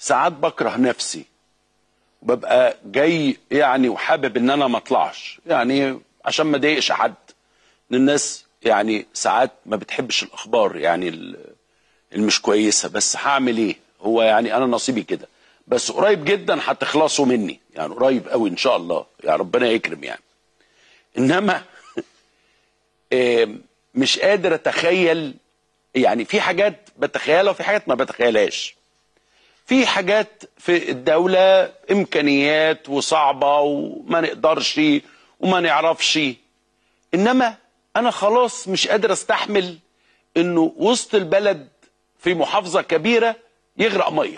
ساعات بكره نفسي ببقى جاي يعني وحابب ان انا ما اطلعش يعني عشان ما اضايقش حد إن الناس يعني ساعات ما بتحبش الاخبار يعني ال- المش كويسه بس هعمل ايه هو يعني انا نصيبي كده بس قريب جدا هتخلصوا مني يعني قريب قوي ان شاء الله يعني ربنا يكرم يعني انما آم، مش قادر اتخيل يعني في حاجات بتخيلها وفي حاجات ما بتخيلهاش في حاجات في الدولة إمكانيات وصعبة وما نقدرش وما نعرفش إنما أنا خلاص مش قادر أستحمل إنه وسط البلد في محافظة كبيرة يغرق مية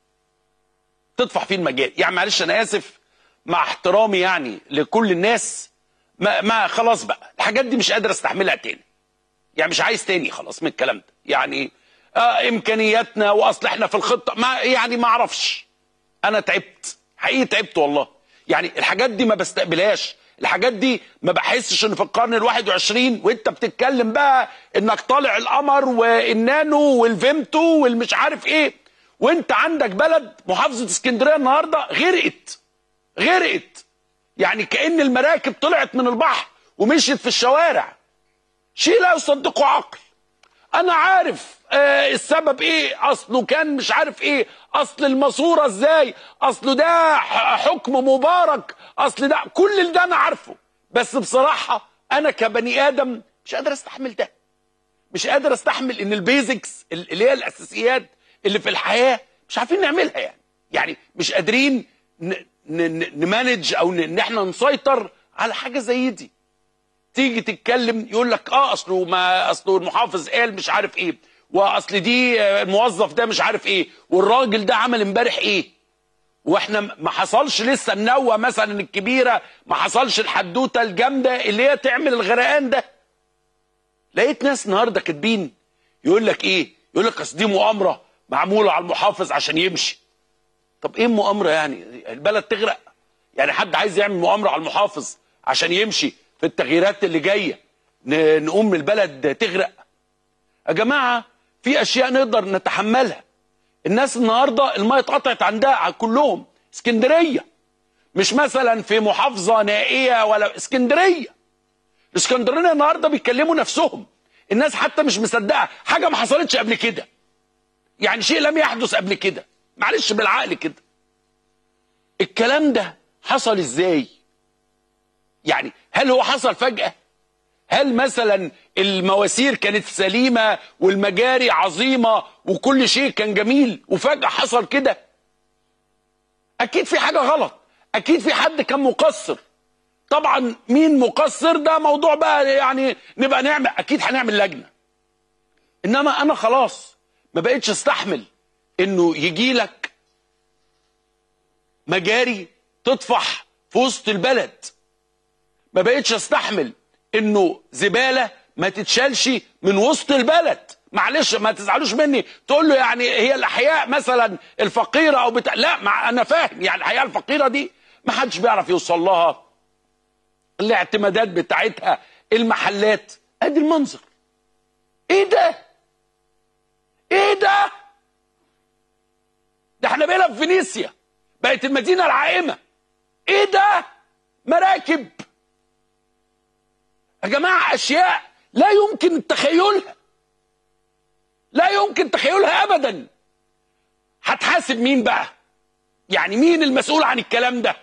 تطفح فيه المجال يعني معلش أنا آسف مع احترامي يعني لكل الناس ما, ما خلاص بقى الحاجات دي مش قادر استحملها تاني يعني مش عايز تاني خلاص من الكلام ده يعني آه امكانياتنا واصل احنا في الخطه ما يعني ما اعرفش انا تعبت حقيقي تعبت والله يعني الحاجات دي ما بستقبلهاش الحاجات دي ما بحسش ان في القرن ال21 وانت بتتكلم بقى انك طالع القمر والنانو والفيمتو والمش عارف ايه وانت عندك بلد محافظه اسكندريه النهارده غرقت غرقت يعني كأن المراكب طلعت من البحر ومشيت في الشوارع شيء لا يصدقه عقل انا عارف آه السبب ايه اصله كان مش عارف ايه اصل الماسوره ازاي اصله ده ح- حكم مبارك اصل ده كل ده انا عارفه بس بصراحه انا كبني ادم مش قادر استحمل ده مش قادر استحمل ان البيزكس اللي هي الاساسيات اللي في الحياه مش عارفين نعملها يعني يعني مش قادرين ن- ن- ن- نمانج او ن- ان احنا نسيطر على حاجه زي دي تيجي تتكلم يقول لك اه اصله ما اصله المحافظ قال مش عارف ايه واصل دي آه، الموظف ده مش عارف ايه والراجل ده عمل امبارح ايه واحنا م- ما حصلش لسه النوة مثلا الكبيره ما حصلش الحدوته الجامده اللي هي تعمل الغرقان ده لقيت ناس النهارده كاتبين يقول لك ايه يقول لك اصل دي مؤامره معموله على المحافظ عشان يمشي طب ايه المؤامره يعني البلد تغرق يعني حد عايز يعمل مؤامره على المحافظ عشان يمشي في التغييرات اللي جايه ن- نقوم البلد تغرق يا جماعه في اشياء نقدر نتحملها الناس النهارده الميه اتقطعت عندها على كلهم اسكندريه مش مثلا في محافظه نائيه ولا اسكندريه الاسكندرانيه النهارده بيكلموا نفسهم الناس حتى مش مصدقه حاجه ما حصلتش قبل كده يعني شيء لم يحدث قبل كده معلش بالعقل كده الكلام ده حصل ازاي يعني هل هو حصل فجأة هل مثلا المواسير كانت سليمة والمجاري عظيمة وكل شيء كان جميل وفجأة حصل كده أكيد في حاجة غلط أكيد في حد كان مقصر طبعا مين مقصر ده موضوع بقى يعني نبقى نعمل أكيد هنعمل لجنة إنما أنا خلاص ما بقتش استحمل إنه يجي لك مجاري تطفح في وسط البلد ما بقتش استحمل انه زباله ما تتشالش من وسط البلد معلش ما تزعلوش مني تقول له يعني هي الاحياء مثلا الفقيره او بتاع لا مع انا فاهم يعني الاحياء الفقيره دي ما حدش بيعرف يوصل لها الاعتمادات بتاعتها المحلات ادي المنظر ايه ده ايه ده ده احنا بقينا في فينيسيا بقت المدينه العائمه ايه ده مراكب يا جماعه اشياء لا يمكن تخيلها لا يمكن تخيلها ابدا هتحاسب مين بقى يعني مين المسؤول عن الكلام ده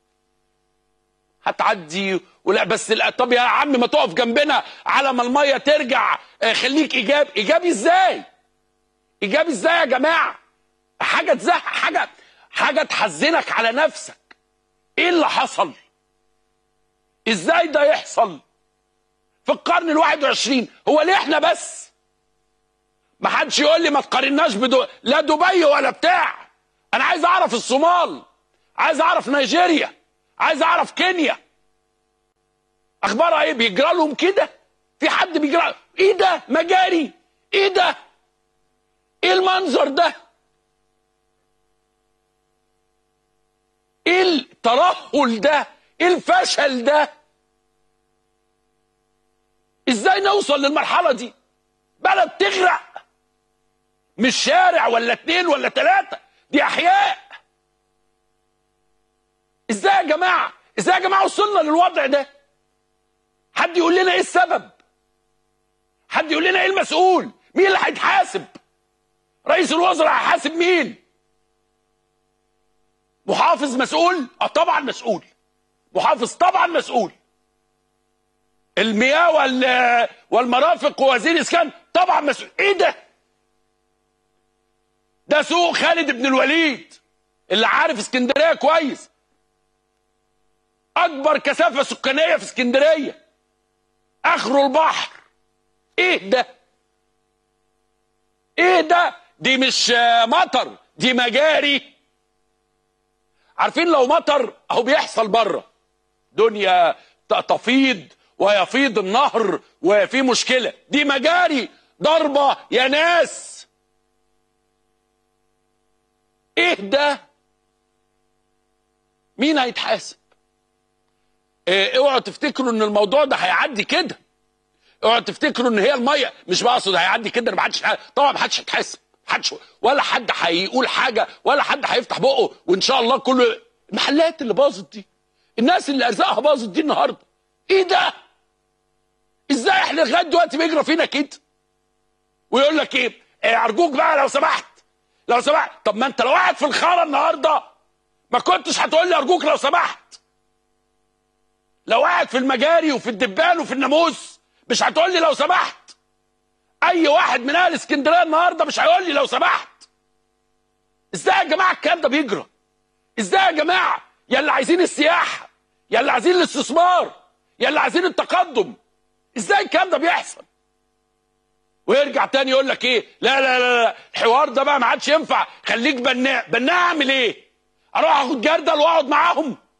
هتعدي ولا بس لا طب يا عم ما تقف جنبنا على ما الميه ترجع آه، خليك ايجابي ايجابي ازاي ايجابي ازاي يا جماعه حاجه تزهق حاجه حاجه تحزنك على نفسك ايه اللي حصل ازاي ده يحصل في القرن الواحد وعشرين هو ليه احنا بس ما حدش يقول لي ما تقارناش بدو لا دبي ولا بتاع انا عايز اعرف الصومال عايز اعرف نيجيريا عايز اعرف كينيا اخبارها ايه بيجرى لهم كده في حد بيجرى ايه ده مجاري ايه ده ايه المنظر ده ايه الترهل ده ايه الفشل ده ازاي نوصل للمرحله دي بلد تغرق مش شارع ولا اتنين ولا تلاته دي احياء جماعه ازاي يا جماعه وصلنا للوضع ده حد يقول لنا ايه السبب حد يقول لنا ايه المسؤول مين اللي هيتحاسب رئيس الوزراء هيحاسب مين محافظ مسؤول اه طبعا مسؤول محافظ طبعا مسؤول المياه وال والمرافق ووزير اسكان طبعا مسؤول ايه ده ده سوق خالد بن الوليد اللي عارف اسكندريه كويس اكبر كثافه سكانيه في اسكندريه اخره البحر ايه ده ايه ده دي مش آه، مطر دي مجاري عارفين لو مطر اهو بيحصل بره دنيا ت- تفيض ويفيض النهر وفي مشكله دي مجاري ضربه يا ناس ايه ده مين هيتحاسب إيه اوعوا تفتكروا ان الموضوع ده هيعدي كده اوعوا تفتكروا ان هي الميه مش بقصد هيعدي كده ما حدش طبعا ما حدش هيتحاسب حدش ولا حد هيقول حاجه ولا حد هيفتح بقه وان شاء الله كله المحلات اللي باظت دي الناس اللي ارزاقها باظت دي النهارده ايه ده ازاي احنا لغايه دلوقتي بيجرى فينا كده ويقول لك ايه إيه، ارجوك بقى لو سمحت لو سمحت طب ما انت لو قاعد في الخاره النهارده ما كنتش هتقول لي ارجوك لو سمحت لو قاعد في المجاري وفي الدبان وفي الناموس مش هتقول لي لو سمحت اي واحد من اهل اسكندريه النهارده مش هيقول لي لو سمحت ازاي يا جماعه الكلام ده بيجرى ازاي يا جماعه يا اللي عايزين السياحه يا اللي عايزين الاستثمار يا اللي عايزين التقدم ازاي الكلام ده بيحصل ويرجع تاني يقول لك ايه لا لا لا, لا. الحوار ده بقى ما عادش ينفع خليك بناء بناء اعمل ايه اروح اخد جردل واقعد معاهم